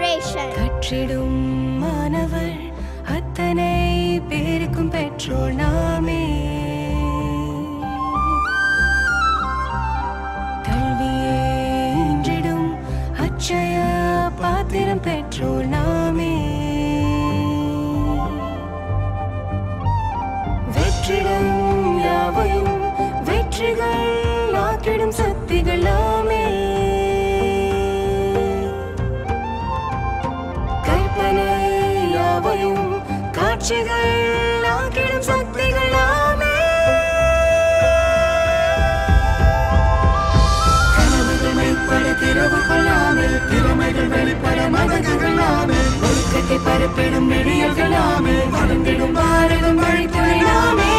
generation கற்றிடும் மாணவர் அத்தனை பேருக்கும் பெற்றோர் நாமே கல்வியே இன்றிடும் அச்சய பாத்திரம் பெற்றோர் நாமே வெற்றிடம் யாவையும் வெற்றிகள் ஆக்கிடும் சக்திகள் நாமே கற்பனை யாவையும் காட்சிகள் ஆக்கிடும் சக்திகள் நாமே கனவுகள் மெய்ப்பட திறவு கொள்ளாமல் திறமைகள் வெளிப்பட மதகுகள் நாமே ஒழுக்கத்தை பரப்பிடும் நெடியல்கள் நாமே வளர்ந்திடும் பாரதம் வழித்துறை நாமே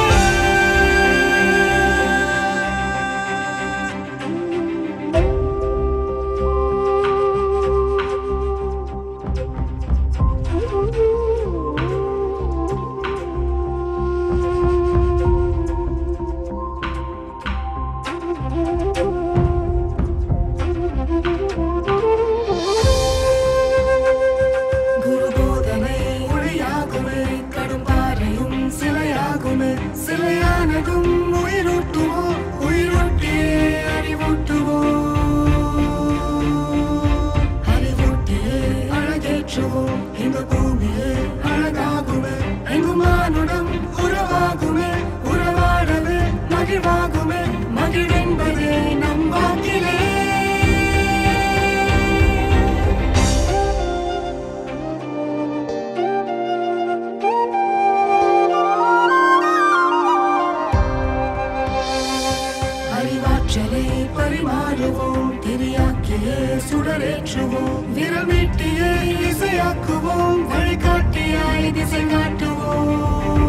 குரு போதனை ஒளியாகுமே கடும் பாறையும் சிலையாகுமே சிலையானதும் உயிரூட்டுவோம் உயிரூட்டியே அறிவூட்டுவோம் அறிவூட்டியே அழகேற்றுவோம் இந்த பூமியே அழகாகுமே எங்கும் மானுடம் உறவாகுமே உறவாடவே மகிழ்வாகுமே மகிழென்பதே நம் வாக்கிலே அறிவாற்றலை பரிமாறுவோம் திரியாக்கியே சுடரேற்றுவோம் விரமீட்டியே இசையாக்குவோம் வழிகாட்டியாய் திசை காட்டுவோம்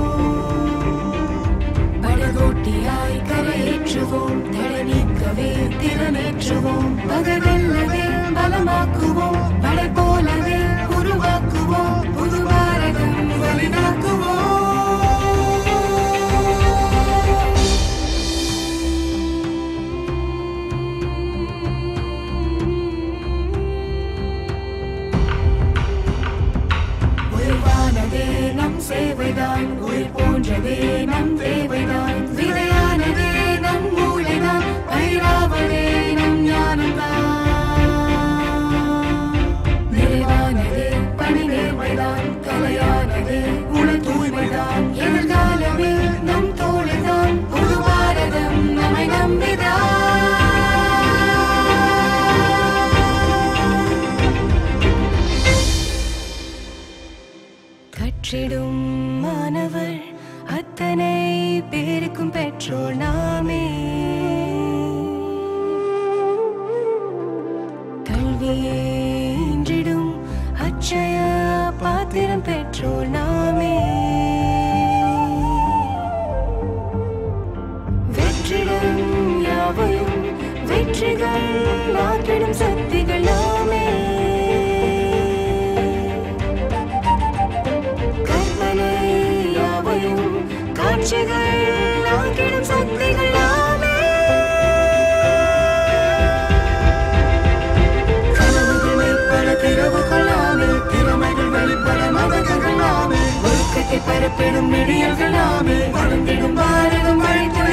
படகோட்டியாய் கரையேற்றுவோம் தடை நீக்கவே திறனேற்றுவோம் பகவெல்லவே பலமாக்குவோம் படை போலவே உருவாக்குவோம் புது பாரதம் வலிதாக்குவோம் உயிர்வானதே நம் சேவைதான் உயிர் போன்றதே நம் தேவைதான் விதையானதே நம் மூளைதான் பயிராவதே நம் ஞானம்தான் நிறைவானதே பணி நேர்மைதான் கலையானதே உடல் தூய்மைதான் எதிர்காலமே நம் தோழிதான் புது பாரதம் நம்மை நம்பிதான் கற்றிடும் மாணவர் அத்தனை பேருக்கும் பெற்றோர் நாமே கல்வியே இன்றிடும் அச்சய பாத்திரம் பெற்றோர் நாமே வெற்றிடம் யாவையும் வெற்றிகள் ஆக்கிடும் சக்திகள் நாமே கற்பனை யாவையும் காட்சிகள் ஆக்கிடும் சக்திகள் நாமே கனவுகள் மெய்ப்பட திறவு கொள்ளாமல் திறமைகள் வெளிப்பட மதகுகள் நாமே ஒழுக்கத்தை பரப்பிடும் நெடியல்கள் நாமே வளர்ந்திடும் பாரதம் வழித்துறை